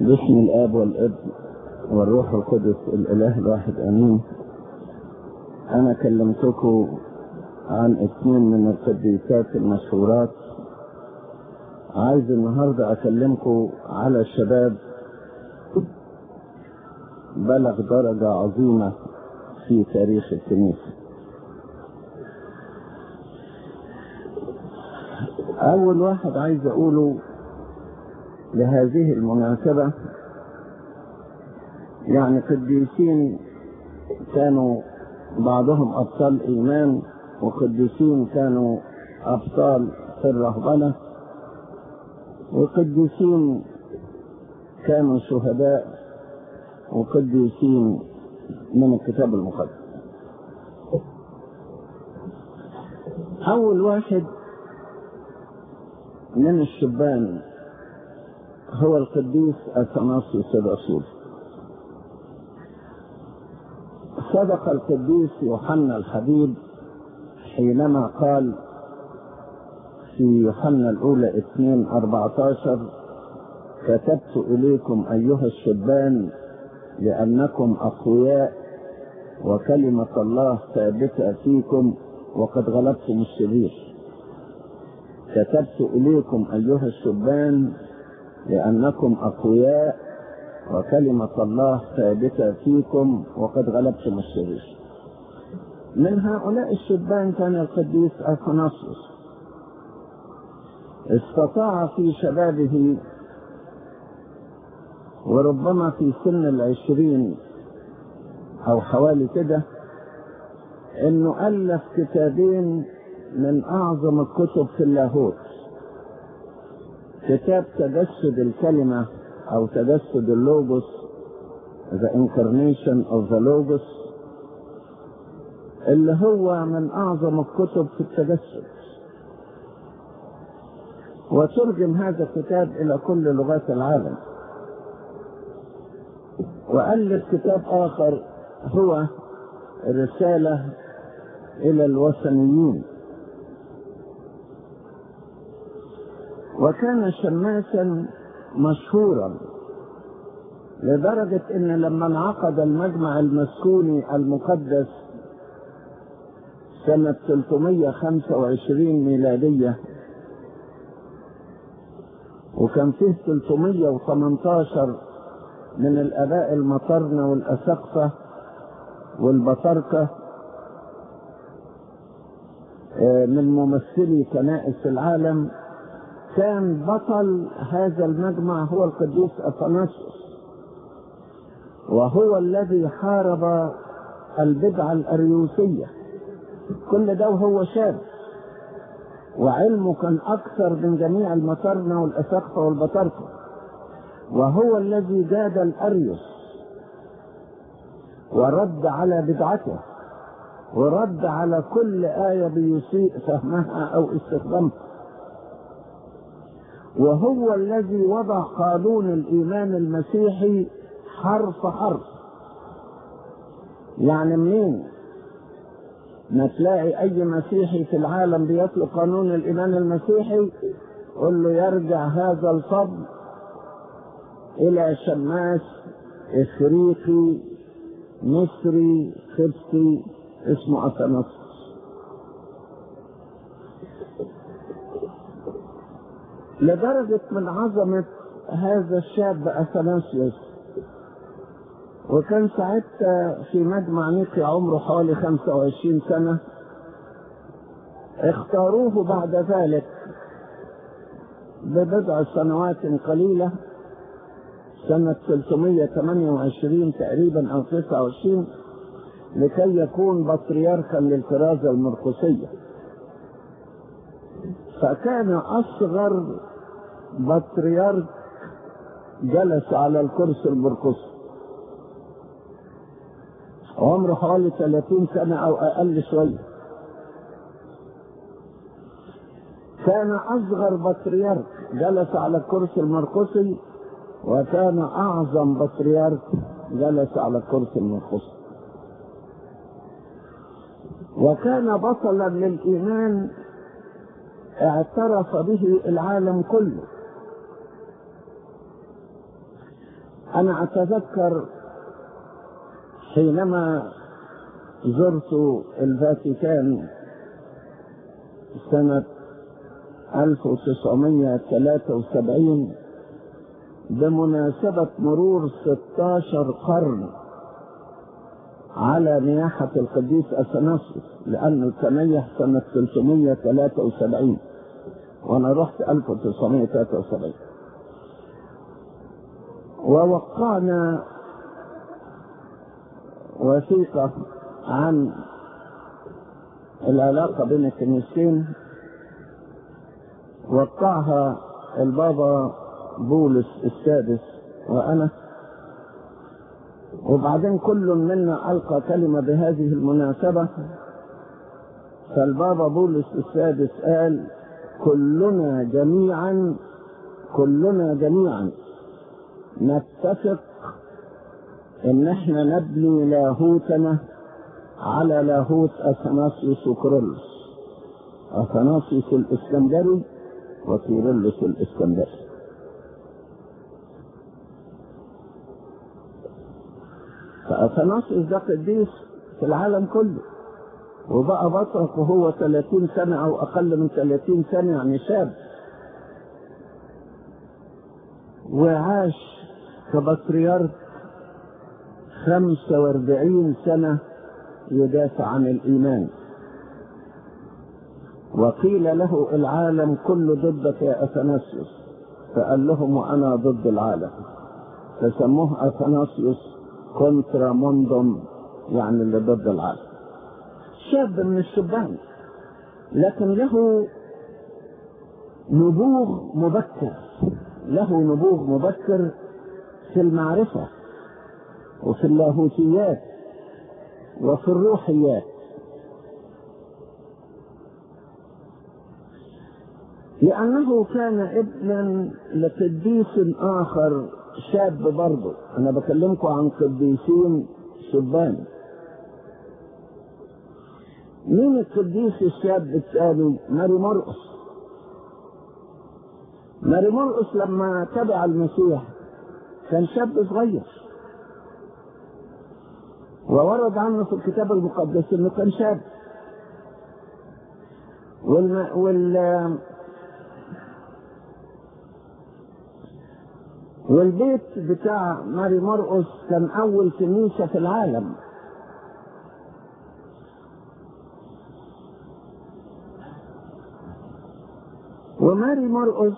باسم الاب والابن والروح القدس الاله الواحد امين انا كلمتكم عن اثنين من القديسات المشهورات عايز النهاردة اكلمكم على الشباب بلغ درجة عظيمة في تاريخ الكنيسة اول واحد عايز اقوله لهذه المناسبة يعني قديسين كانوا بعضهم أبطال إيمان وقديسين كانوا أبطال في الرهبنة وقديسين كانوا شهداء وقديسين من الكتاب المقدس أول واحد من الشبان هو القديس أثناسيوس الرسول صدق القديس يوحنا الحبيب حينما قال في يوحنا الأولى 2 14 كتبت إليكم أيها الشبان لأنكم أقوياء وكلمة الله ثابتة فيكم وقد غلبتم الشرير كتبت إليكم أيها الشبان لأنكم أقوياء وكلمة الله ثابتة فيكم وقد غلبتم الشرير من هؤلاء الشبان كان القديس أثناسيوس استطاع في شبابه وربما في سن العشرين أو حوالي كده إنه ألف كتابين من أعظم الكتب في اللاهوت كتاب تجسد الكلمة أو تجسد اللوجوس The Incarnation of the Logos اللي هو من أعظم الكتب في التجسد وترجم هذا الكتاب إلى كل لغات العالم وألف كتاب آخر هو رسالة إلى الوثنيين وكان شماسا مشهورا لدرجة ان لما انعقد المجمع المسكوني المقدس سنة 325 ميلادية وكان فيه 318 من الاباء المطرنة والاسقفة والبطاركة من ممثلي كنائس العالم كان بطل هذا المجمع هو القديس أثناسيوس وهو الذي حارب البدعة الأريوسية كل ده وهو شاب وعلمه كان أكثر من جميع المطرنة والأسقفة والبطاركة وهو الذي جاد الأريوس ورد على بدعته ورد على كل آية بيسيء فهمها أو استخدامها وهو الذي وضع قانون الإيمان المسيحي حرف حرف يعني منين ما تلاقي أي مسيحي في العالم بيطلق قانون الإيمان المسيحي قل له يرجع هذا الفضل إلى شماس إفريقي مصري خبطي اسمه أثناسيوس لدرجة من عظمة هذا الشاب أثناسيوس وكان ساعتها في مجمع نيقي عمره حوالي 25 سنة اختاروه بعد ذلك ببضع سنوات قليلة سنة 328 تقريبا أو 29 لكي يكون بطريركا للكرازة المرقسية فكان أصغر بطريرك جلس على الكرسي المرقسي عمره حوالي 30 سنة أو أقل شوية كان أصغر بطريرك جلس على الكرسي المرقسي وكان أعظم بطريرك جلس على الكرسي المرقسي وكان بطلا للإيمان اعترف به العالم كله أنا أتذكر حينما زرت الفاتيكان سنة 1973 بمناسبة مرور 16 قرن على نياحة القديس أثناسيوس لأنه تنيح سنة 373 وأنا رحت 1973 ووقعنا وثيقة عن العلاقة بين الكنيستين وقعها البابا بولس السادس وأنا وبعدين كل منا ألقى كلمة بهذه المناسبة فالبابا بولس السادس قال كلنا جميعا كلنا جميعا نتفق ان احنا نبني لاهوتنا على لاهوت اثناسيوس وكرولوس اثناسيوس الاسكندري وكيرلس الاسكندري فاثناسيوس ده قديس في العالم كله وبقى بطرق وهو 30 سنة أو أقل من 30 سنة يعني شاب وعاش كبطريرك 45 سنة يدافع عن الإيمان وقيل له العالم كله ضدك يا أثناسيوس فقال لهم وأنا ضد العالم فسموه أثناسيوس كونترا موندوم يعني اللي ضد العالم شاب من الشبان لكن له نبوغ مبكر له نبوغ مبكر في المعرفة وفي اللاهوتيات وفي الروحيات لأنه كان ابنا لقديس آخر شاب برضه أنا بكلمكم عن قديسين شبان مين القديس الشاب الثاني ماري مرقس ماري مرقس لما تبع المسيح كان شاب صغير وورد عنه في الكتاب المقدس انه كان شاب وال وال والبيت بتاع ماري مرقس كان اول كنيسه في العالم وماري مرقس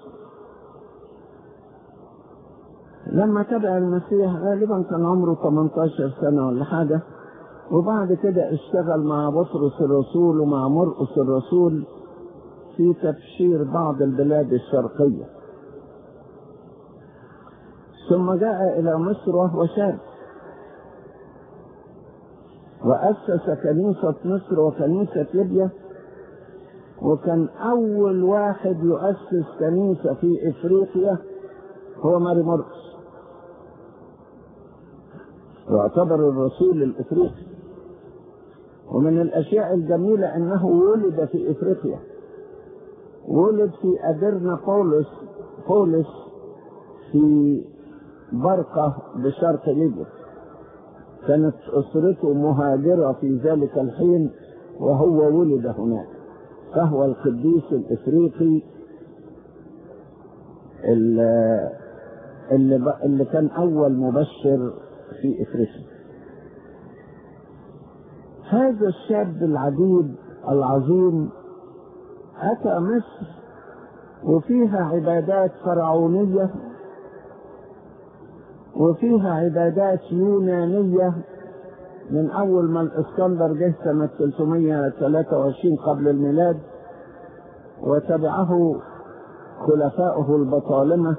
لما تبع المسيح غالبا كان عمره 18 سنة ولا حاجة وبعد كده اشتغل مع بطرس الرسول ومع مرقس الرسول في تبشير بعض البلاد الشرقية ثم جاء إلى مصر وهو شاب وأسس كنيسة مصر وكنيسة ليبيا وكان أول واحد يؤسس كنيسة في إفريقيا هو ماري مرقس يعتبر الرسول الإفريقي ومن الأشياء الجميلة أنه ولد في إفريقيا ولد في أدرنا بولس بولس في برقة بشرق ليبيا كانت أسرته مهاجرة في ذلك الحين وهو ولد هناك فهو القديس الإفريقي اللي, اللي, اللي كان أول مبشر في إفريقيا هذا الشاب العديد العظيم أتى مصر وفيها عبادات فرعونية وفيها عبادات يونانية من أول ما الإسكندر جه سنة 323 قبل الميلاد وتبعه خلفاؤه البطالمة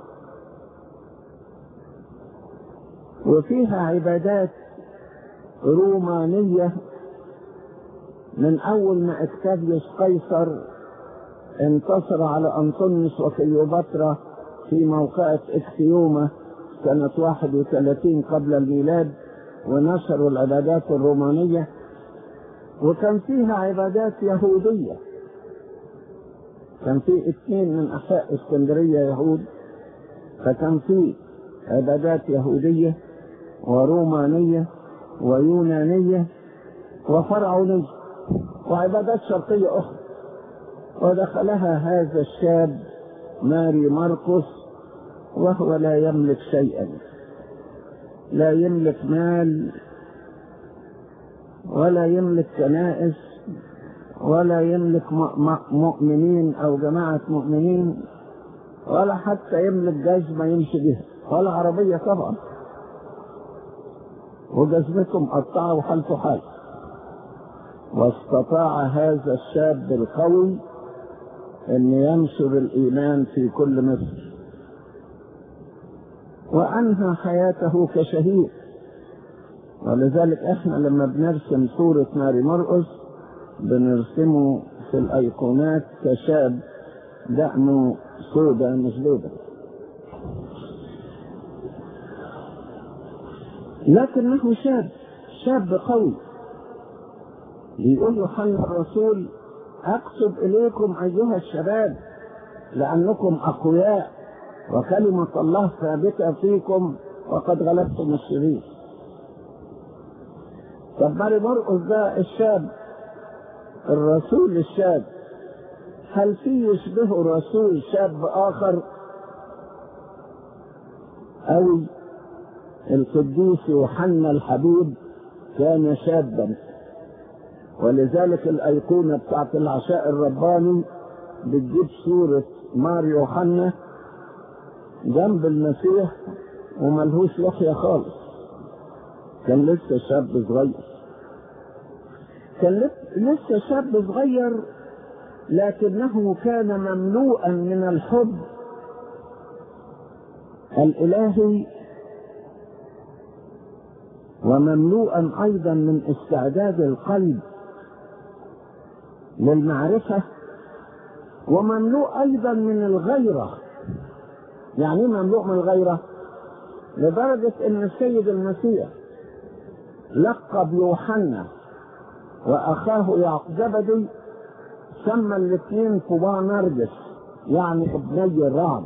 وفيها عبادات رومانية من أول ما اكتافيوس قيصر انتصر على أنطونيوس وكليوباترا في موقعة اكسيوما سنة 31 قبل الميلاد ونشروا العبادات الرومانية وكان فيها عبادات يهودية كان في اثنين من أحياء اسكندرية يهود فكان في عبادات يهودية ورومانية ويونانية وفرعونية وعبادات شرقية أخرى ودخلها هذا الشاب ماري مرقس وهو لا يملك شيئا لا يملك مال ولا يملك كنائس ولا يملك مؤمنين او جماعة مؤمنين ولا حتى يملك جزمة يمشي بها ولا عربية طبعا وجزمته مقطعة وحالته حال واستطاع هذا الشاب القوي ان ينشر الايمان في كل مصر وانهى حياته كشهيد ولذلك احنا لما بنرسم صورة ماري مرقس بنرسمه في الايقونات كشاب دقنه سودة مش بيضة لكنه شاب شاب قوي يقول يوحنا الرسول اكتب اليكم ايها الشباب لانكم اقوياء وكلمة الله ثابتة فيكم وقد غلبتم الشرير طب ماري مرقس ده الشاب الرسول الشاب هل في يشبهه رسول شاب آخر أو القديس يوحنا الحبيب كان شابا ولذلك الأيقونة بتاعت العشاء الرباني بتجيب صورة مار يوحنا جنب المسيح وملهوش لحية خالص كان لسه شاب صغير كان لسه شاب صغير لكنه كان مملوءا من الحب الالهي ومملوءا ايضا من استعداد القلب للمعرفه ومملوء ايضا من الغيره يعني مملوء من الغيره لدرجه ان السيد المسيح لقب يوحنا واخاه يعقوب سمى الاثنين قباء نرجس يعني ابني الرعد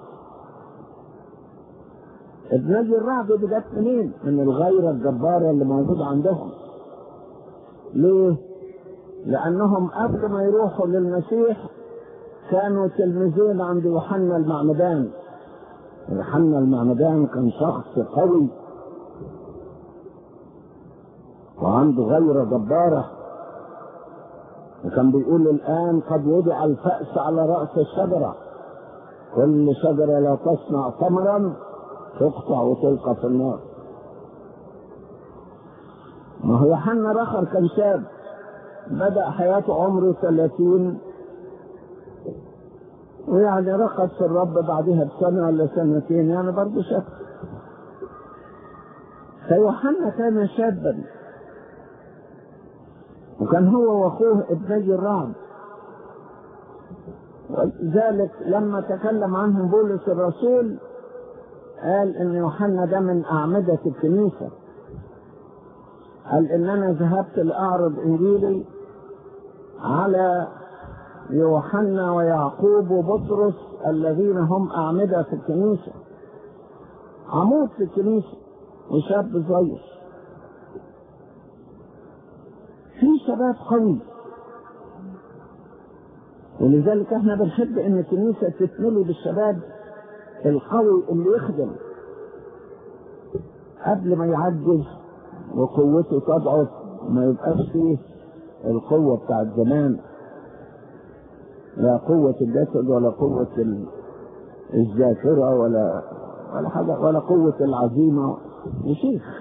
ابني الرعد دي جت منين؟ من الغيرة الجبارة اللي موجودة عندهم ليه؟ لأنهم قبل ما يروحوا للمسيح كانوا تلميذين عند يوحنا المعمدان يوحنا المعمدان كان شخص قوي وعنده غيرة جبارة وكان بيقول الآن قد وضع الفأس على رأس الشجرة كل شجرة لا تصنع ثمرا تقطع وتلقى في النار ما هو يوحنا رخر كان شاب بدأ حياته عمره ثلاثين ويعني رقد في الرب بعدها بسنة ولا سنتين يعني برضه شاب فيوحنا كان شابا وكان هو واخوه ابني الرعد ولذلك لما تكلم عنهم بولس الرسول قال ان يوحنا ده من اعمده الكنيسه قال ان انا ذهبت لاعرض انجيلي على يوحنا ويعقوب وبطرس الذين هم اعمده في الكنيسه عمود في الكنيسه وشاب صغير في شباب قوي ولذلك احنا بنحب ان الكنيسة تتملي بالشباب القوي اللي يخدم قبل ما يعجز وقوته تضعف ما يبقاش فيه القوة بتاعت زمان لا قوة الجسد ولا قوة الذاكرة ولا ولا حاجة ولا قوة العزيمة يشيخ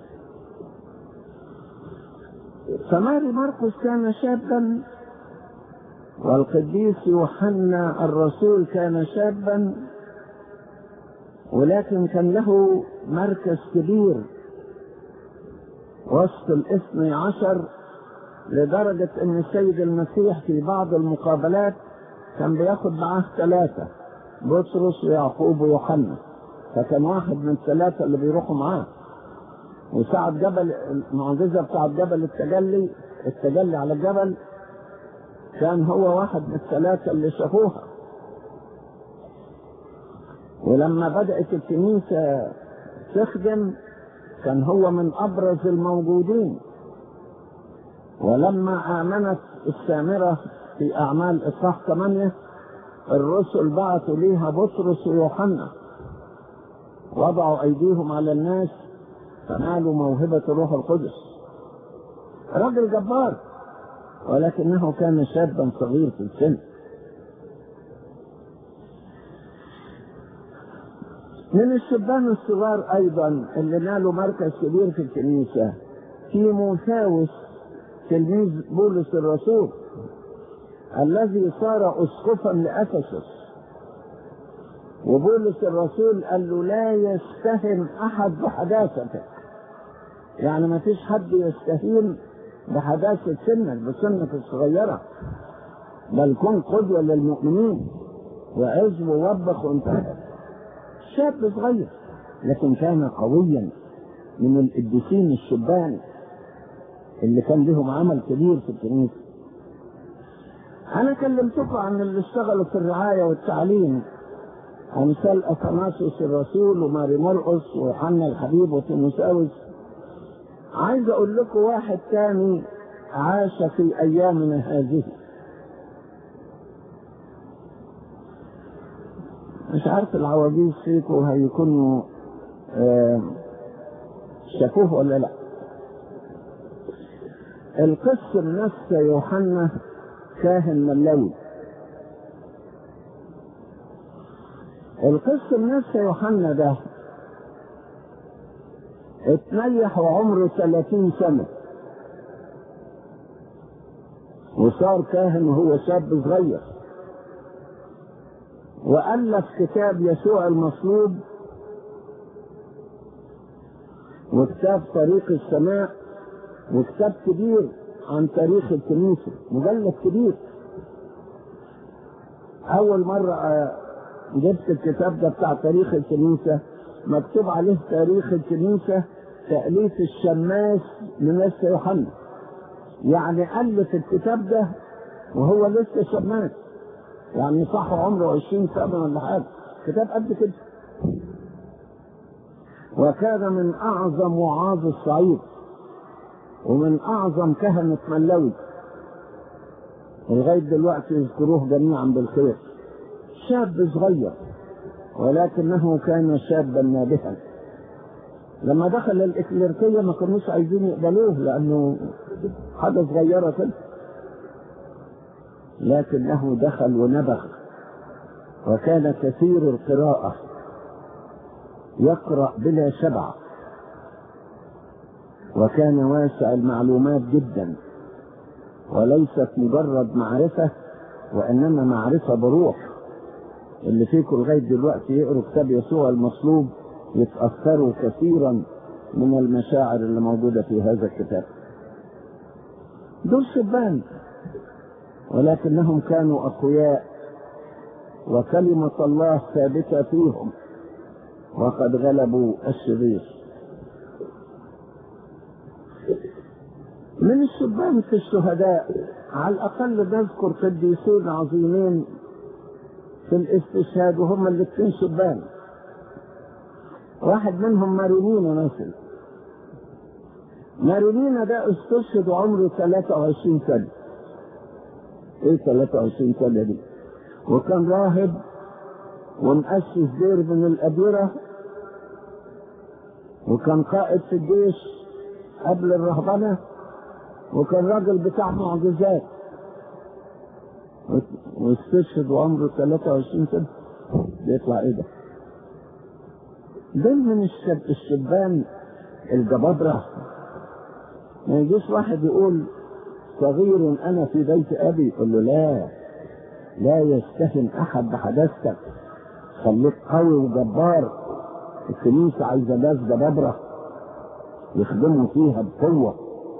فماري مرقس كان شابا والقديس يوحنا الرسول كان شابا ولكن كان له مركز كبير وسط الاثني عشر لدرجة ان السيد المسيح في بعض المقابلات كان بياخد معاه ثلاثة بطرس ويعقوب ويوحنا فكان واحد من الثلاثة اللي بيروحوا معاه وساعة جبل المعجزة بتاعت جبل التجلي التجلي على الجبل كان هو واحد من الثلاثة اللي شافوها ولما بدأت الكنيسة تخدم كان هو من أبرز الموجودين ولما آمنت السامرة في أعمال إصحاح 8 الرسل بعثوا ليها بطرس ويوحنا وضعوا أيديهم على الناس فنالوا موهبة الروح القدس رجل جبار ولكنه كان شابا صغير في السن من الشبان الصغار ايضا اللي نالوا مركز كبير في الكنيسة تيموثاوس تلميذ بولس الرسول الذي صار اسقفا لافسس وبولس الرسول قال له لا يستهن احد بحداثتك يعني ما فيش حد يستهين بحداثة سنك بسنك الصغيرة بل كن قدوة للمؤمنين وعز ووبخ وانتهى شاب صغير لكن كان قويا من القديسين الشبان اللي كان لهم عمل كبير في الكنيسة أنا كلمتكم عن اللي اشتغلوا في الرعاية والتعليم أمثال أثناسيوس الرسول وماري مرقس وحنا الحبيب وتيموساوس عايز أقول لكم واحد تاني عاش في أيامنا هذه مش عارف العواجيز فيكم هيكونوا آه شافوه ولا لا القس نفس يوحنا كاهن ملاوي القس نفس يوحنا ده اتنيح وعمره 30 سنة وصار كاهن وهو شاب صغير وألف كتاب يسوع المصلوب وكتاب طريق السماء وكتاب كبير عن تاريخ الكنيسة مجلد كبير أول مرة جبت الكتاب ده بتاع تاريخ الكنيسة مكتوب عليه تاريخ الكنيسة تأليف الشماس لنفس يوحنا يعني ألف الكتاب ده وهو لسه شماس يعني صح عمره عشرين سنة ولا حاجة كتاب قد كده وكان من أعظم وعاظ الصعيد ومن أعظم كهنة ملوي لغاية دلوقتي يذكروه جميعا بالخير شاب صغير ولكنه كان شابا نابها لما دخل الإكليركية ما كانوش عايزين يقبلوه لأنه حاجة صغيرة كده لكنه دخل ونبغ وكان كثير القراءة يقرأ بلا شبع وكان واسع المعلومات جدا وليست مجرد معرفة وإنما معرفة بروح اللي فيكم لغاية دلوقتي يقروا كتاب يسوع المصلوب يتأثروا كثيرا من المشاعر اللي موجودة في هذا الكتاب دول شبان ولكنهم كانوا أقوياء وكلمة الله ثابتة فيهم وقد غلبوا الشرير من الشبان في الشهداء على الأقل نذكر قديسين عظيمين في الاستشهاد وهم الاثنين شبان واحد منهم مارينينا مثلا مارينينا ده استشهد وعمره 23 سنة ايه 23 سنة دي وكان راهب ومؤسس دير من الأديرة وكان قائد في الجيش قبل الرهبنة وكان راجل بتاع معجزات واستشهد وعمره 23 سنة بيطلع ايه ده؟ ده من الشب الشبان الجبابرة ما يجيش واحد يقول صغير انا في بيت ابي يقول له لا لا يستهن احد بحداثتك خليك قوي وجبار الكنيسة عايزة ناس جبابرة يخدموا فيها بقوة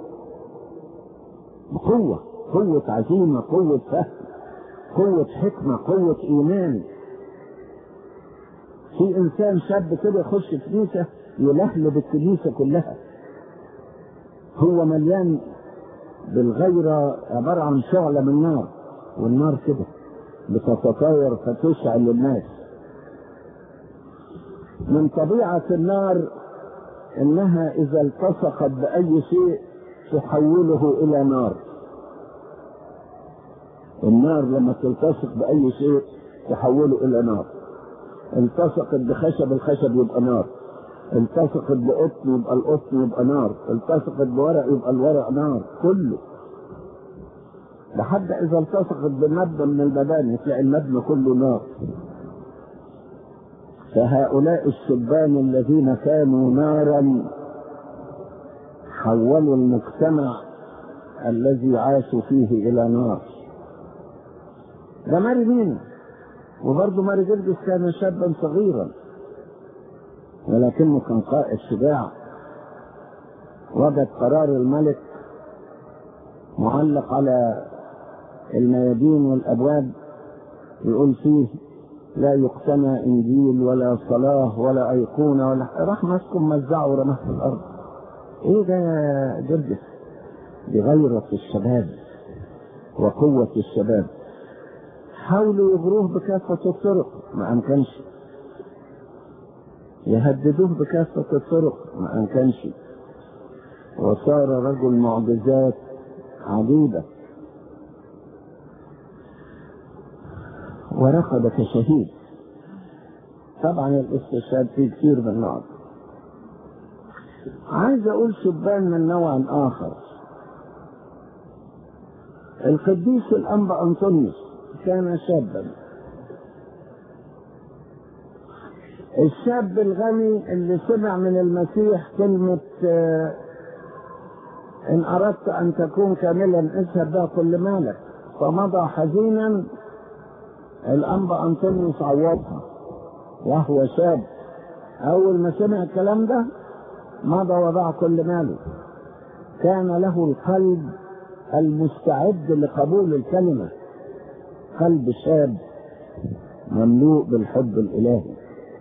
بقوة قوة عزيمة قوة فهم قوة حكمة قوة إيمان في إنسان شاب كده يخش كنيسة يلهلب الكنيسة كلها هو مليان بالغيرة عبارة عن شعلة من نار والنار كده بتتطاير فتشعل الناس من طبيعة النار انها اذا التصقت باي شيء تحوله الى نار النار لما تلتصق باي شيء تحوله الى نار التصقت بخشب الخشب يبقى نار التصقت بقطن يبقى القطن يبقى نار التصقت بورق يبقى الورق نار كله لحد اذا التصقت بمبنى من المباني تلاقي المبنى كله نار فهؤلاء الشبان الذين كانوا نارا حولوا المجتمع الذي عاشوا فيه الى نار ده ماري مين وبرضه ماري جرجس كان شابا صغيرا ولكنه كان قائد شجاع وجد قرار الملك معلق على الميادين والابواب يقول فيه لا يقتنى انجيل ولا صلاه ولا ايقونه ولا راح ماسكه موزعه ورماه في الارض ايه ده يا جرجس دي غيرة الشباب وقوة الشباب حاولوا يغروه بكافة الطرق ما أمكنش يهددوه بكافة الطرق ما أمكنش وصار رجل معجزات عجيبة ورقد كشهيد طبعا الاستشهاد فيه كثير من النار عايز اقول شبان من نوع اخر القديس الانبا انطونيوس كان شابا الشاب الغني اللي سمع من المسيح كلمة آه، إن أردت أن تكون كاملا اذهب بها كل مالك فمضى حزينا الأنبا أنطونيوس عوضها وهو شاب أول ما سمع الكلام ده مضى وضع كل ماله كان له القلب المستعد لقبول الكلمة قلب شاب مملوء بالحب الإلهي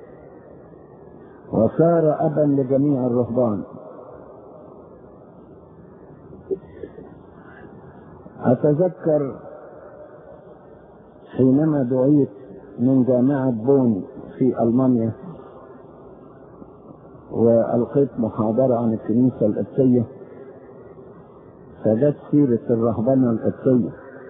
وصار أبا لجميع الرهبان أتذكر حينما دعيت من جامعة بون في ألمانيا وألقيت محاضرة عن الكنيسة القبطية فجت سيرة الرهبنة القبطية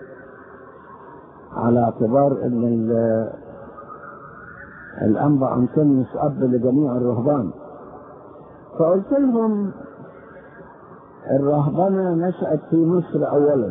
على اعتبار ان ال- الانبا انطونيوس اب لجميع الرهبان فقلت لهم الرهبنة نشأت في مصر اولا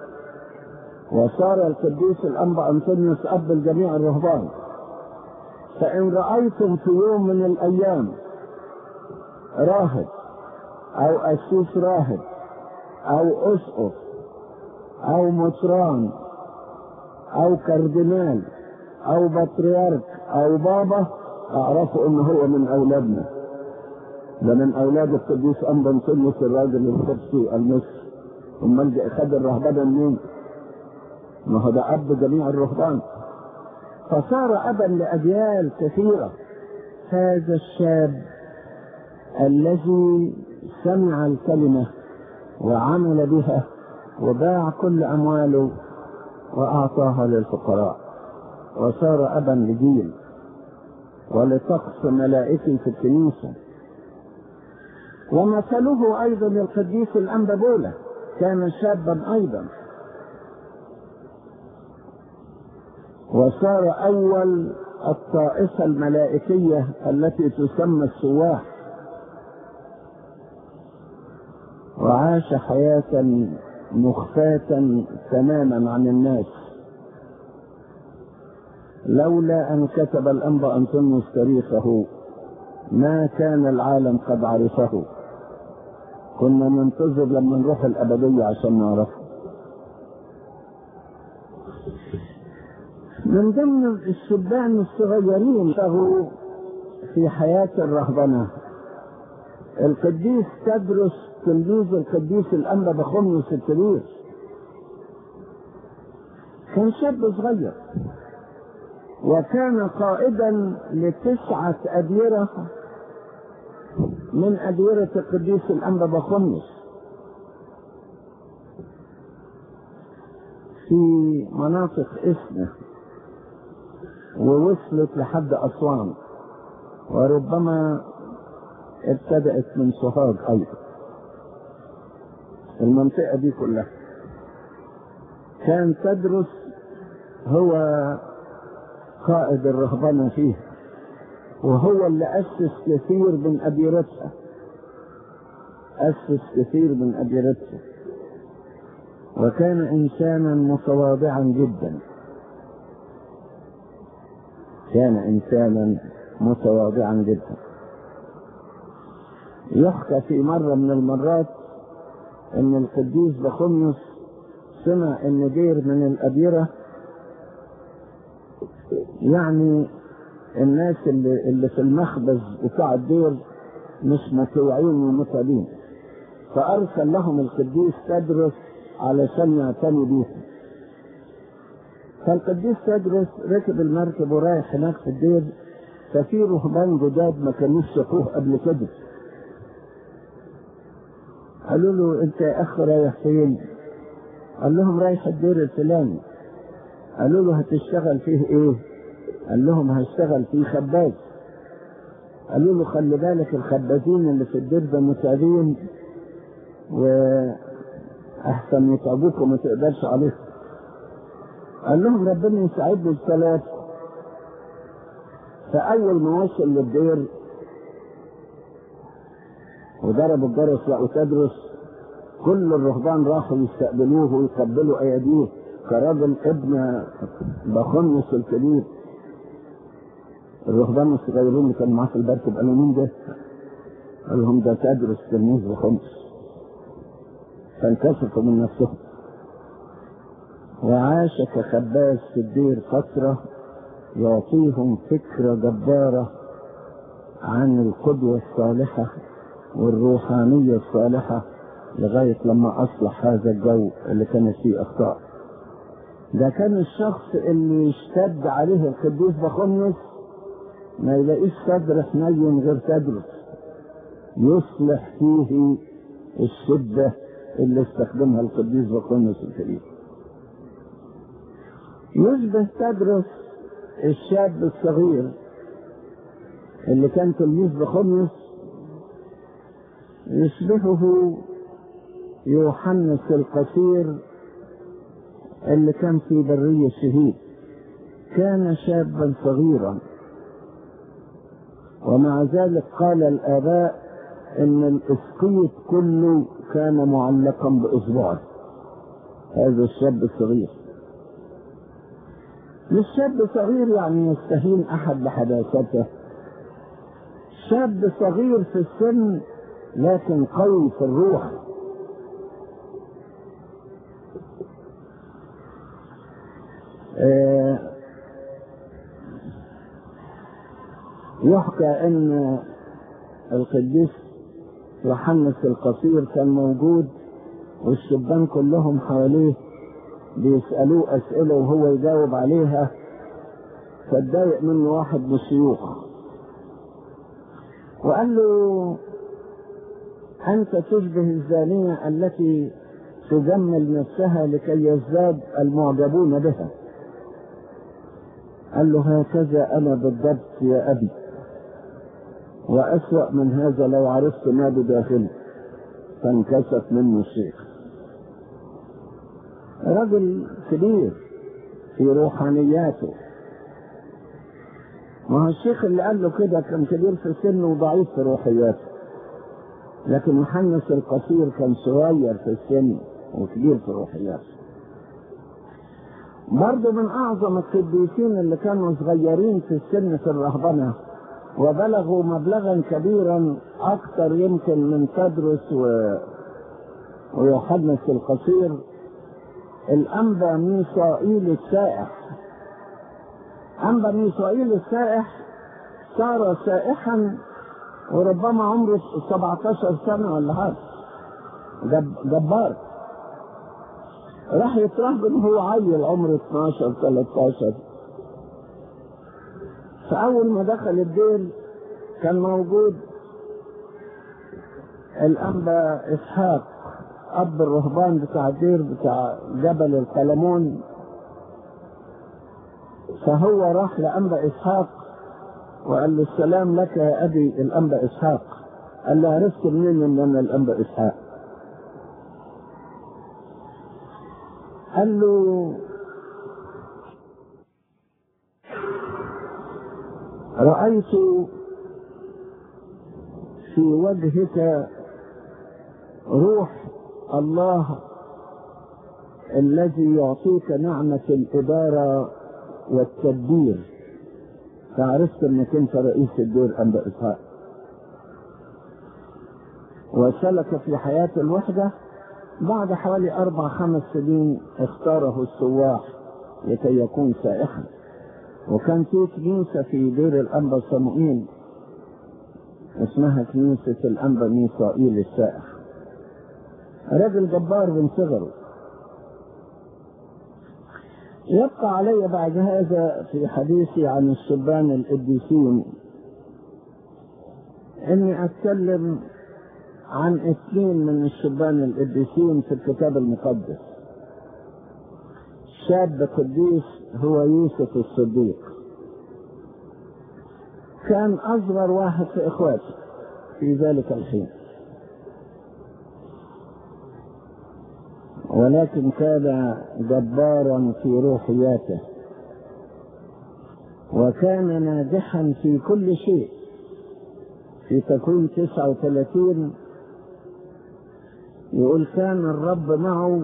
وصار القديس الانبا انطونيوس اب لجميع الرهبان فان رأيتم في يوم من الايام راهب او اسيس راهب او اسقف او مطران او كاردينال او بطريرك او بابا اعرفوا ان هو من اولادنا ده من اولاد القديس انبا انطونيوس الراجل القدسي المصري امال جاء خد الرهبنه منين؟ ما هو ده اب جميع الرهبان فصار ابا لاجيال كثيره هذا الشاب الذي سمع الكلمه وعمل بها وباع كل امواله وأعطاها للفقراء وصار أبا لجيل ولطقس ملائكي في الكنيسة ومثله أيضا القديس الأنبا بولا كان شابا أيضا وصار أول الطائفة الملائكية التي تسمى السواح وعاش حياة مخفاة تماما عن الناس لولا أن كتب الأنبا أنطونيوس تاريخه ما كان العالم قد عرفه كنا ننتظر لما نروح الأبدية عشان نعرفه من ضمن الشبان الصغيرين له في حياة الرهبنة القديس تدرس تلميذ القديس الأنبا بخوميوس الكبير كان شاب صغير وكان قائدا لتسعة أديرة من أديرة القديس الأنبا بخوميوس في مناطق إسنا ووصلت لحد أسوان وربما ابتدأت من سوهاج أيضا المنطقة دي كلها كان تدرس هو قائد الرهبنة فيها وهو اللي أسس كثير من أبيرتها أسس كثير من أبيرتها وكان إنسانا متواضعا جدا كان إنسانا متواضعا جدا يحكى في مرة من المرات ان القديس بخميس سمع ان دير من الأبيرة يعني الناس اللي, اللي في المخبز بتاع الدير مش متوعين ومتعبين فأرسل لهم القديس تدرس علشان يعتني بيهم فالقديس تدرس ركب المركب ورايح هناك في الدير ففي رهبان جداد ما كانوش شافوه قبل كده قالوا له انت يا اخ رايح فين قال لهم رايح الدير الفلاني قالوا له هتشتغل فيه ايه قال لهم هشتغل فيه خباز قالوا له خلي بالك الخبازين اللي في الدير ده متعبين واحسن يتعبوك وما تقدرش عليهم قال لهم ربنا يساعدني الثلاث فاول ما وصل للدير وضرب الجرس لقوا تدرس كل الرهبان راحوا يستقبلوه ويقبلوا ايديه كراجل ابن بخمس الكبير الرهبان الصغيرين اللي كانوا معاه في البركب قالوا مين ده؟ قال لهم ده تدرس تلميذ بخمس فانكسفوا من نفسهم وعاش كخباز في الدير فترة يعطيهم فكرة جبارة عن القدوة الصالحة والروحانية الصالحة لغاية لما أصلح هذا الجو اللي كانت فيه أخطاء ده كان الشخص اللي اشتد عليه القديس بخمس ما يلاقيش صدر حنين غير تدرس يصلح فيه الشدة اللي استخدمها القديس بخمس الكريم يشبه تدرس الشاب الصغير اللي كان تلميذ بخمس يشبهه يوحنس القصير اللي كان في برية الشهيد كان شابا صغيرا ومع ذلك قال الآباء إن الإسقيط كله كان معلقا بإصبعه هذا الشاب الصغير مش شاب صغير يعني يستهين أحد بحداثته شاب صغير في السن لكن قوي في الروح آه يحكى ان القديس يوحنس القصير كان موجود والشبان كلهم حواليه بيسألوه أسئلة وهو يجاوب عليها فاتضايق منه واحد من الشيوخ وقال له أنت تشبه الزانية التي تجمل نفسها لكي يزداد المعجبون بها قال له هكذا أنا بالضبط يا أبي وأسوأ من هذا لو عرفت ما بداخلي فانكسف منه الشيخ رجل كبير في روحانياته ما هو الشيخ اللي قال له كده كان كبير في السن وضعيف في روحياته لكن محنس القصير كان صغير في السن وكبير في روحياته برضه من اعظم القديسين اللي كانوا صغيرين في السن في الرهبنه وبلغوا مبلغا كبيرا اكثر يمكن من تدرس و... ويوحنس القصير الانبا ميسائيل السائح انبا ميسائيل السائح صار سائحا وربما عمره 17 سنه ولا حاجه جب... جبار راح يترهبن هو عيل عمره 12 13 فأول ما دخل الدير كان موجود الأنبا إسحاق أب الرهبان بتاع الدير بتاع جبل القلمون فهو راح لأنبا إسحاق وقال له السلام لك يا ابي الانبا اسحاق قال له عرفت منين ان انا الانبا اسحاق قال له رأيت في وجهك روح الله الذي يعطيك نعمة الإدارة والتدبير فعرفت انك انت رئيس الدير انبا اسحاق وسلك في حياة الوحدة بعد حوالي أربع خمس سنين اختاره السواح لكي يكون سائحا وكان في كنيسة في دير الأنبا صموئيل اسمها كنيسة الأنبا ميسائيل السائح رجل جبار من صغره يبقى علي بعد هذا في حديثي عن الشبان القديسين اني اتكلم عن اثنين من الشبان القديسين في الكتاب المقدس شاب قديس هو يوسف الصديق كان اصغر واحد في اخواته في ذلك الحين ولكن كان جبارا في روحياته وكان ناجحا في كل شيء في تكوين 39 يقول كان الرب معه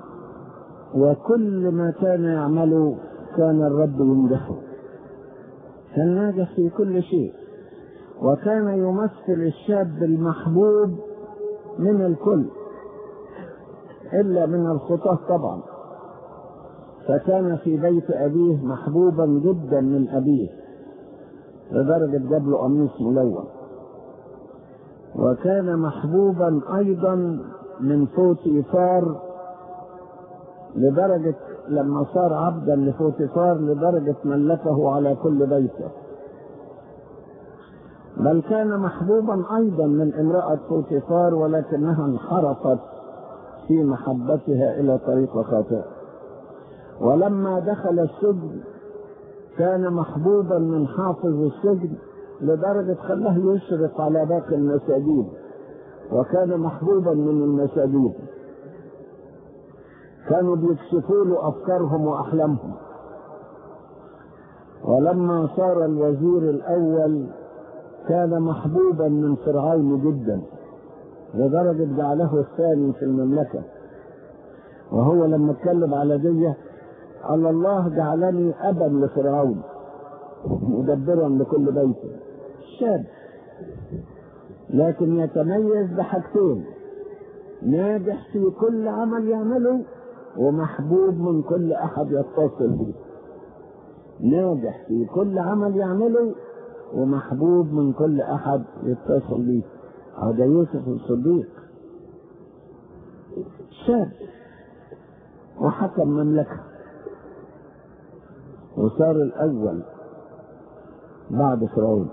وكل ما كان يعمله كان الرب يمدحه كان ناجح في كل شيء وكان يمثل الشاب المحبوب من الكل إلا من الخطاة طبعا فكان في بيت أبيه محبوبا جدا من أبيه لدرجة جاب له قميص ملون وكان محبوبا أيضا من فوتيفار لدرجة لما صار عبدا لفوتيفار لدرجة ملكه على كل بيته بل كان محبوبا أيضا من امرأة فوتيفار ولكنها انحرفت في محبتها إلى طريق خاطئ ولما دخل السجن كان محبوبا من حافظ السجن لدرجة خلاه يشرق على باقي المساجين وكان محبوبا من المساجين كانوا بيكشفوا له أفكارهم وأحلامهم ولما صار الوزير الأول كان محبوبا من فرعون جدا لدرجة جعله الثاني في المملكة وهو لما اتكلم على دي قال الله جعلني أبا لفرعون مدبرا لكل بيته شاب لكن يتميز بحاجتين ناجح في كل عمل يعمله ومحبوب من كل أحد يتصل به ناجح في كل عمل يعمله ومحبوب من كل أحد يتصل به هذا يوسف الصديق شاب وحكم مملكة وصار الأول بعد فرعون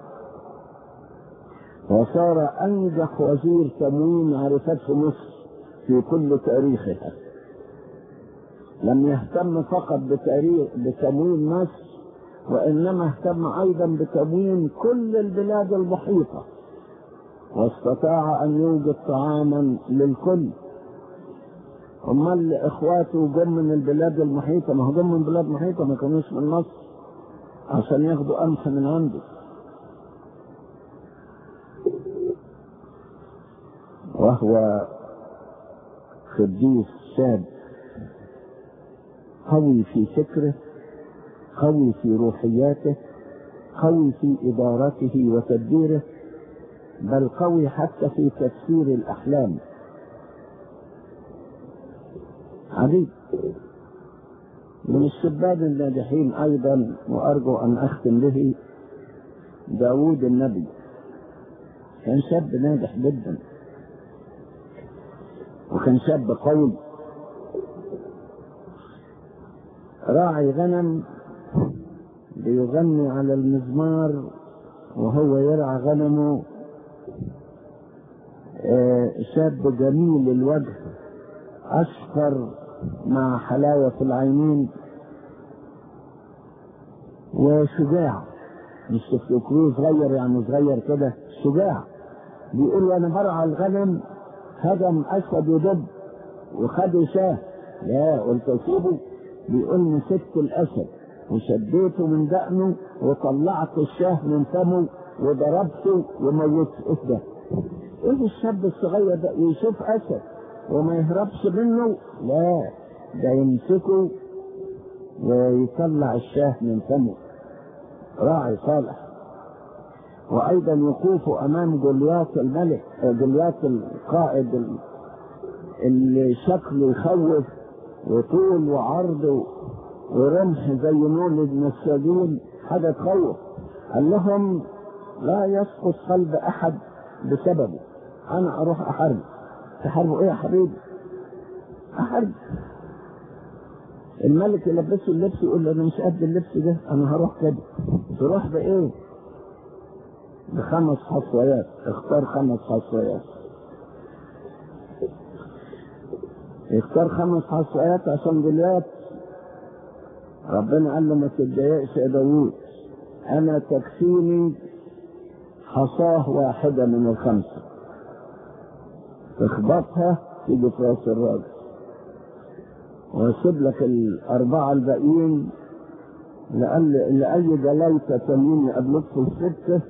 وصار أنجح وزير تموين عرفته مصر في كل تاريخها لم يهتم فقط بتاريخ بتموين مصر وإنما اهتم أيضا بتموين كل البلاد المحيطة واستطاع أن يوجد طعاما للكل امال اخواته جم من البلاد المحيطة ما هو جم من بلاد محيطة ما كانوش من مصر عشان ياخدوا قمح من عنده وهو قديس شاب قوي في فكره قوي في روحياته قوي في ادارته وتدبيره بل قوي حتى في تفسير الاحلام عجيب من الشباب الناجحين ايضا وارجو ان اختم به داود النبي كان شاب ناجح جدا وكان شاب قوي راعي غنم بيغني على المزمار وهو يرعى غنمه شاب جميل الوجه أشقر مع حلاوة العينين وشجاع مش تفتكروه صغير يعني صغير كده شجاع بيقول وانا برعى الغنم هجم اسود ودب وخدوا شاه لا قلت اسيبه بيقول مسكت الاسد وشديته من دقنه وطلعت الشاه من فمه وضربته وموته ايه ده؟ ايه الشاب الصغير ده يشوف اسد وما يهربش منه؟ لا ده يمسكه ويطلع الشاه من فمه راعي صالح وايضا وقوفه امام جولياط الملك جولياط القائد اللي شكله يخوف وطول وعرض ورمح زي مولد النساجين حاجه تخوف قال لهم لا يسقط قلب احد بسببه انا اروح احارب تحاربوا ايه يا حبيبي احارب الملك يلبسه اللبس يقول له انا مش قد اللبس ده انا هروح كده تروح بايه بخمس حصويات اختار خمس حصويات اختار خمس حصويات عشان جليات ربنا قال له ما تتضايقش يا داوود انا تكفيني حصاه واحدة من الخمسة تخبطها تيجي في راس الراجل واسيب لك الأربعة الباقيين لأي لأي جلاية تمين يقابلوك في الستة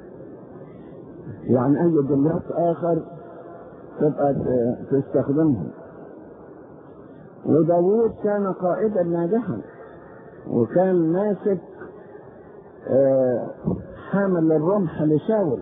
يعني أي جلات آخر تبقى تستخدمهم وداوود كان قائدا ناجحا وكان ماسك حامل الرمح لشاول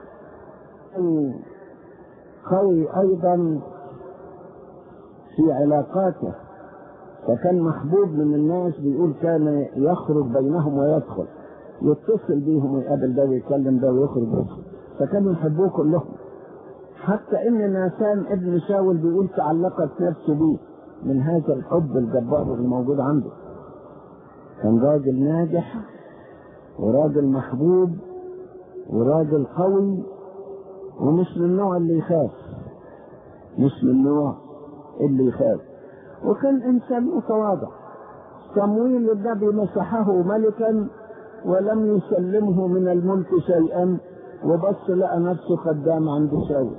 قوي أيضا في علاقاته فكان محبوب من الناس بيقول كان يخرج بينهم ويدخل يتصل بيهم ويقابل ده ويتكلم ده ويخرج ويدخل فكانوا يحبوه كلهم حتى ان ناسان ابن شاول بيقول تعلقت نفسه بيه من هذا الحب الجبار اللي موجود عنده كان راجل ناجح وراجل محبوب وراجل قوي ومش من النوع اللي يخاف مش من النوع اللي يخاف وكان انسان متواضع صمويل النبي مسحه ملكا ولم يسلمه من الملك شيئا وبص لقى نفسه خدام عند شاول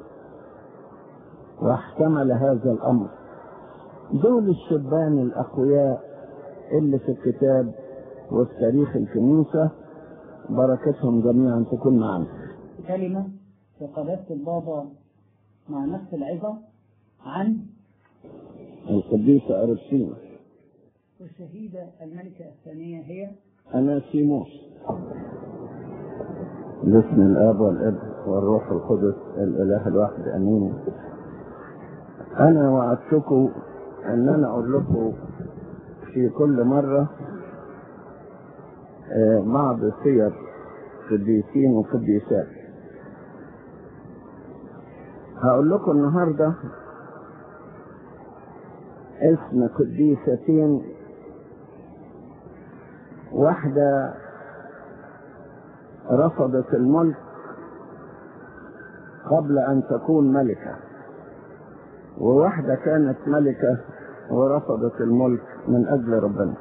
واحتمل هذا الامر دول الشبان الاقوياء اللي في الكتاب وفي تاريخ الكنيسة بركتهم جميعا تكون معنا كلمة في قداسة البابا مع نفس العظة عن القديسة أرسينا والشهيدة الملكة الثانية هي أناسيموس باسم الآب والابن والروح القدس الإله الواحد أمين أنا وعدتكم أن أنا أقول لكم في كل مرة بعض سير قديسين وقديسات هقول لكم النهارده اسم قديستين واحدة رفضت الملك قبل أن تكون ملكة وواحدة كانت ملكة ورفضت الملك من أجل ربنا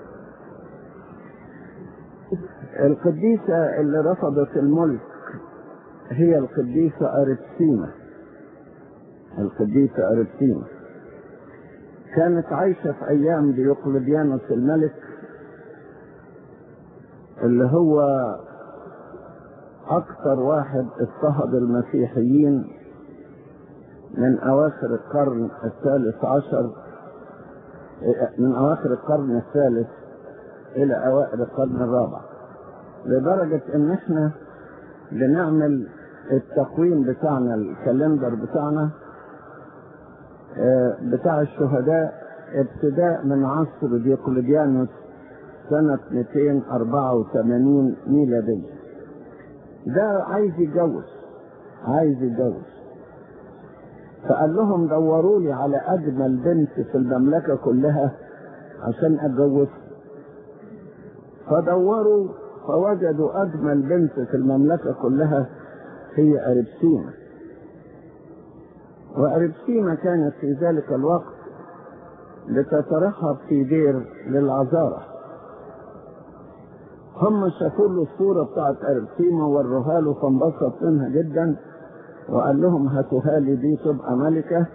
القديسة اللي رفضت الملك هي القديسة أريبسينا القديسة أريبسينا كانت عايشة في أيام ديوقلديانوس الملك اللي هو أكثر واحد اضطهد المسيحيين من أواخر القرن الثالث عشر من أواخر القرن الثالث إلى أوائل القرن الرابع لدرجة إن إحنا بنعمل التقويم بتاعنا الكالندر بتاعنا بتاع الشهداء ابتداء من عصر ديوقلديانوس سنة 284 ميلادية ده عايز يتجوز عايز يتجوز فقال لهم دوروا لي على أجمل بنت في المملكة كلها عشان أتجوزها فدوروا فوجدوا أجمل بنت في المملكة كلها هي أريبسينا وأريبسينا كانت في ذلك الوقت بتترحب في دير للعذارى هم شافوا له الصورة بتاعت أرسيما وروها له فانبسط منها جدا وقال لهم هاتوها لي دي تبقى ملكة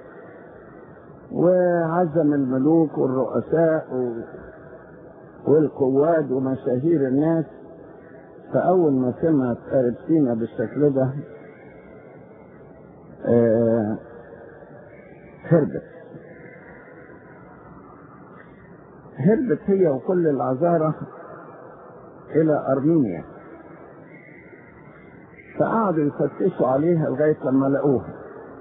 وعزم الملوك والرؤساء و... والقواد ومشاهير الناس فأول ما سمعت أرسينا بالشكل ده آه هربت هربت هي وكل العذارة إلى أرمينيا فقعدوا يفتشوا عليها لغاية لما لقوها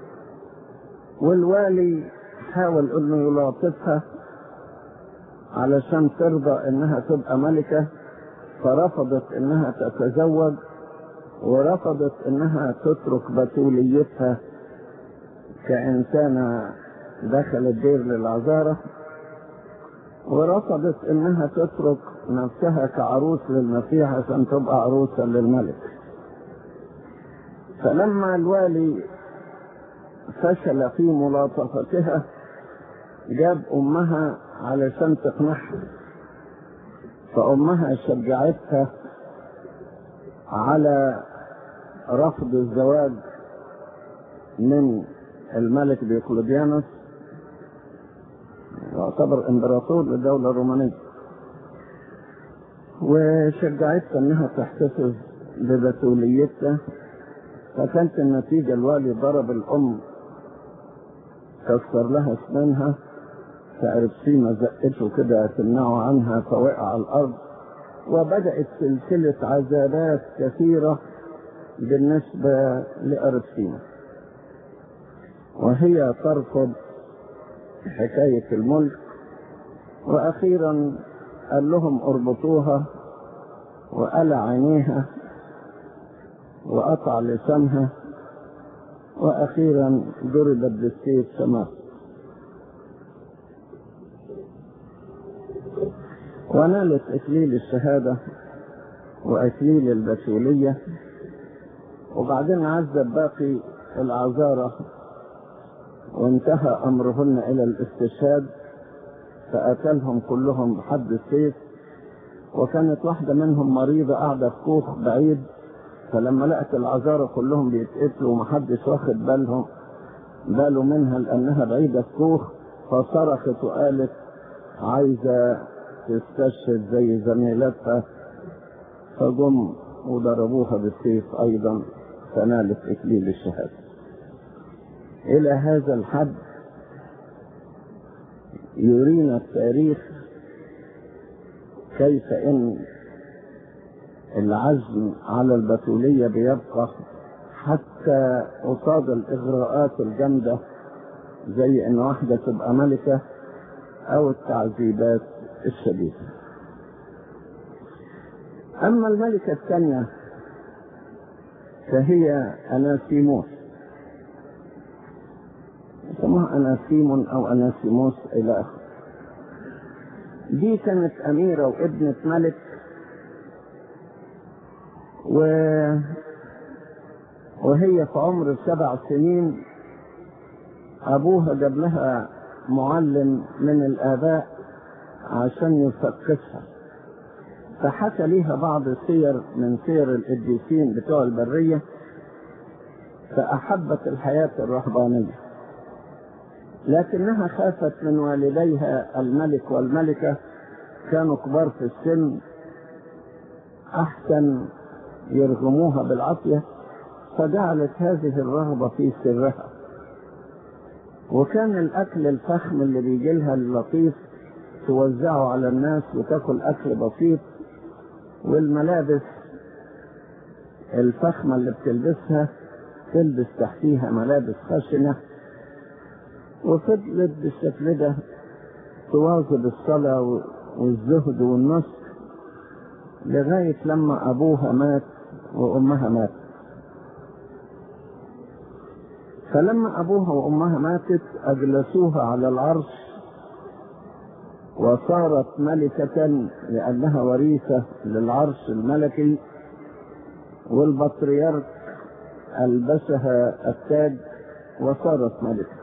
والوالي حاول انه يلاطفها علشان ترضى انها تبقى ملكة فرفضت انها تتزوج ورفضت انها تترك بتوليتها كإنسانة دخلت دير للعذارة ورفضت انها تترك نفسها كعروس للمسيح عشان تبقى عروسا للملك فلما الوالي فشل في ملاطفتها جاب امها علشان تقنعها فامها شجعتها على رفض الزواج من الملك ديوكليديانوس يعتبر امبراطور للدولة الرومانية وشجعتها انها تحتفظ ببتوليتها فكانت النتيجة الوالي ضرب الام كسر لها اسنانها فأرسينا زقته كده تمنعه عنها فوقع على الأرض وبدأت سلسلة عذابات كثيرة بالنسبة لأرسينا وهي ترفض حكاية الملك وأخيرا قال لهم اربطوها وقلع عينيها وقطع لسانها وأخيرا ضربت بالسيف سماء ونالت إكليل الشهادة وإكليل البتولية وبعدين عذب باقي العذارة وانتهى أمرهن إلى الاستشهاد فقتلهم كلهم بحد السيف وكانت واحدة منهم مريضة قاعدة في كوخ بعيد فلما لقت العذارى كلهم بيتقتلوا ومحدش واخد بالهم باله منها لأنها بعيدة في كوخ فصرخت وقالت عايزة تستشهد زي زميلتها فجم وضربوها بالسيف أيضا فنالت إكليل الشهادة إلى هذا الحد يرينا التاريخ كيف إن العزم على البتولية بيبقى حتى قصاد الإغراءات الجامدة زي إن واحدة تبقى ملكة أو التعذيبات الشديدة أما الملكة الثانية فهي أناسيموس يسموها أناسيمون أو أناسيموس إلى آخره دي كانت أميرة وابنة ملك و... وهي في عمر سبع سنين أبوها جاب لها معلم من الآباء عشان يثقفها فحكى ليها بعض السير من سير القديسين بتوع البرية فأحبت الحياة الرهبانية لكنها خافت من والديها الملك والملكة كانوا كبار في السن أحسن يرغموها بالعافية فجعلت هذه الرغبة في سرها وكان الأكل الفخم اللي بيجي لها اللطيف توزعه على الناس وتاكل أكل بسيط والملابس الفخمة اللي بتلبسها تلبس تحتيها ملابس خشنة وفضلت بالشكل ده تواظب الصلاة والزهد والنصر لغاية لما أبوها مات وأمها مات فلما أبوها وأمها ماتت أجلسوها على العرش وصارت ملكة لأنها وريثة للعرش الملكي والبطريرك ألبسها التاج وصارت ملكة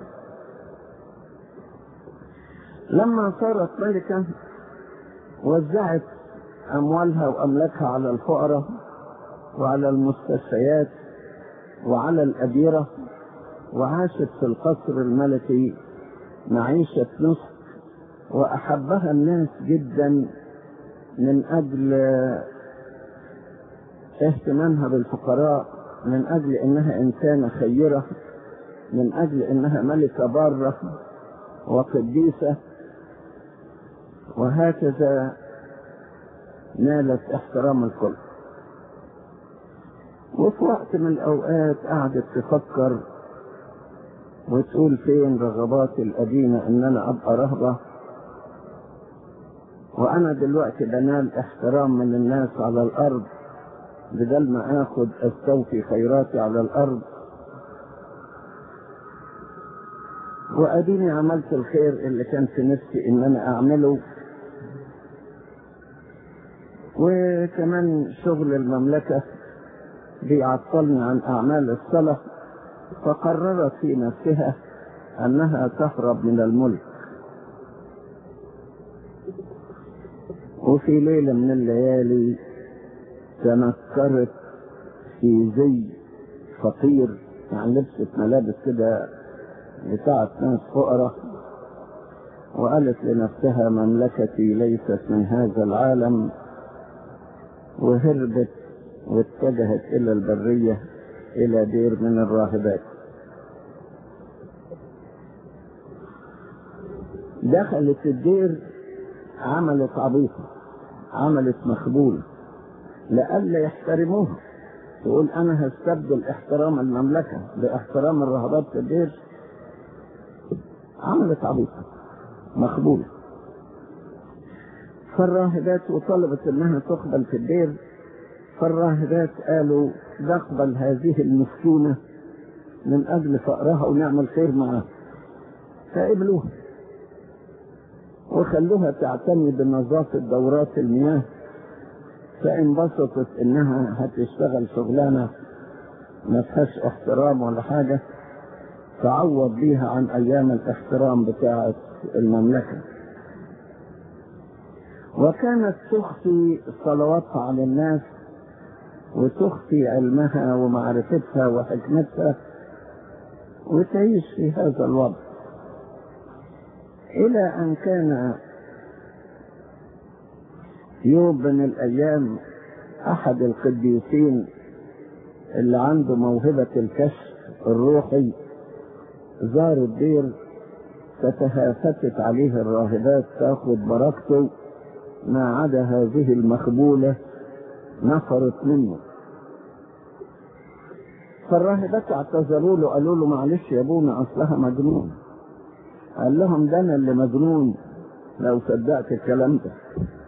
لما صارت ملكة وزعت أموالها وأملاكها على الفقراء وعلى المستشفيات وعلى الأديرة وعاشت في القصر الملكي معيشة نصف وأحبها الناس جدا من أجل اهتمامها بالفقراء من أجل أنها إنسانة خيرة من أجل أنها ملكة بارة وقديسة وهكذا نالت احترام الكل وفي وقت من الأوقات قعدت تفكر وتقول فين رغباتي القديمة إن أنا أبقى رهبة وأنا دلوقتي بنال احترام من الناس على الأرض بدل ما آخد أستوفي خيراتي على الأرض وأديني عملت الخير اللي كان في نفسي إن أنا أعمله وكمان شغل المملكة بيعطلني عن أعمال الصلاة فقررت في نفسها أنها تهرب من الملك وفي ليلة من الليالي تنكرت في زي فقير يعني لبست ملابس كده بتاعت ناس فقراء وقالت لنفسها مملكتي ليست من هذا العالم وهربت واتجهت إلى البرية إلى دير من الراهبات دخلت الدير عملت عبيطة عملت مخبول لألا يحترموها تقول أنا هستبدل احترام المملكة باحترام الرهبات في الدير عملت عبيطة مخبولة فالراهبات وطلبت انها تقبل في الدير فالراهبات قالوا نقبل هذه المسكونة من اجل فقرها ونعمل خير معها فقبلوها وخلوها تعتني بنظافة دورات المياه فانبسطت انها هتشتغل شغلانة ما فيهاش احترام ولا حاجة تعوض بيها عن ايام الاحترام بتاعة المملكة وكانت تخفي صلواتها على الناس وتخفي علمها ومعرفتها وحكمتها وتعيش في هذا الوضع إلى أن كان يوم من الأيام أحد القديسين اللي عنده موهبة الكشف الروحي زار الدير فتهافتت عليه الراهبات تاخذ بركته ما عدا هذه المخبولة نفرت منه فالراهبات اعتذروا له قالوا له معلش يا ابونا اصلها مجنون قال لهم ده انا اللي مجنون لو صدقت الكلام ده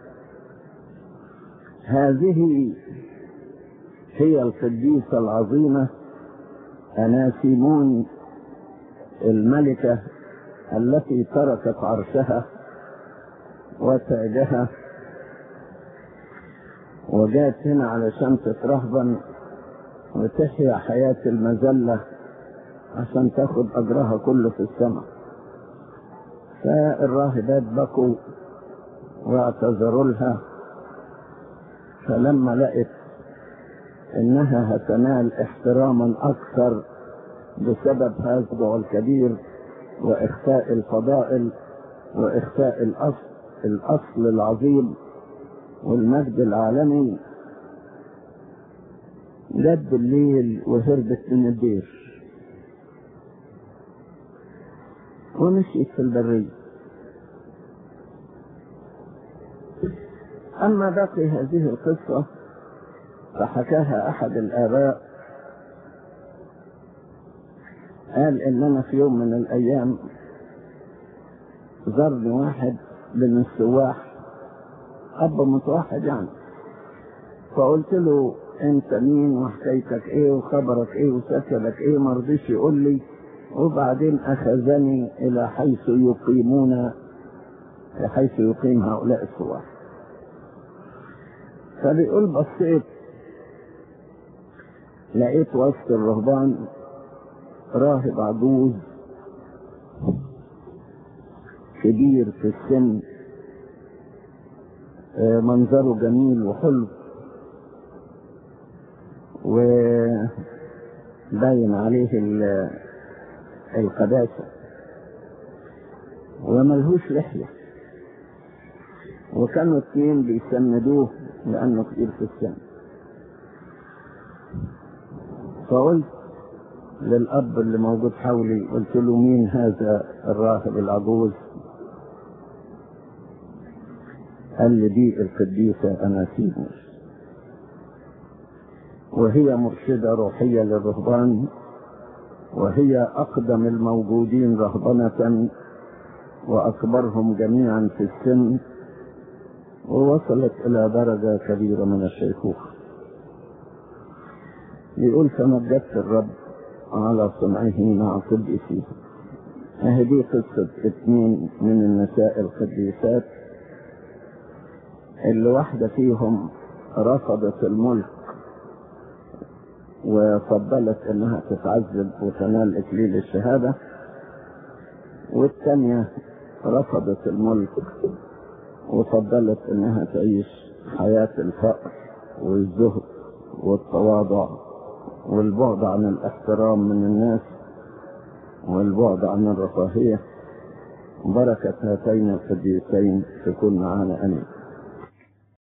هذه هي القديسة العظيمة أناسيمون الملكة التي تركت عرشها وتاجها وجات هنا علشان تترهبن وتحيا حياة المذلة عشان تاخد أجرها كله في السماء فالراهبات بكوا واعتذروا لها فلما لقت انها هتنال احتراما اكثر بسبب هذا الكبير واخفاء الفضائل واخفاء الاصل الاصل العظيم والمجد العالمي جت بالليل وهربت من الدير ومشيت في البرية أما باقي هذه القصة فحكاها أحد الآباء قال إن أنا في يوم من الأيام زارني واحد من السواح أب متوحد يعني فقلت له أنت مين وحكايتك إيه وخبرك إيه وسكنك إيه مرضيش يقول لي وبعدين أخذني إلى حيث يقيمون حيث يقيم هؤلاء السواح فبيقول بصيت لقيت وسط الرهبان راهب عجوز كبير في السن آه، منظره جميل وحلو وباين عليه ال- القداسة وملهوش لحية وكانوا اتنين بيسندوه لأنه كبير في السن فقلت للأب اللي موجود حولي قلت له مين هذا الراهب العجوز قال لي دي القديسة أناسيموس وهي مرشدة روحية للرهبان وهي أقدم الموجودين رهبنة وأكبرهم جميعا في السن ووصلت إلى درجة كبيرة من الشيخوخة يقول فمجدت الرب على صنعه مع قدسيه هذه قصة اثنين من النساء القديسات اللي واحدة فيهم رفضت الملك وفضلت انها تتعذب وتنال اكليل الشهادة والثانية رفضت الملك وفضلت انها تعيش حياة الفقر والزهد والتواضع والبعد عن الاحترام من الناس والبعد عن الرفاهية بركة هاتين القديسين تكون معنا امين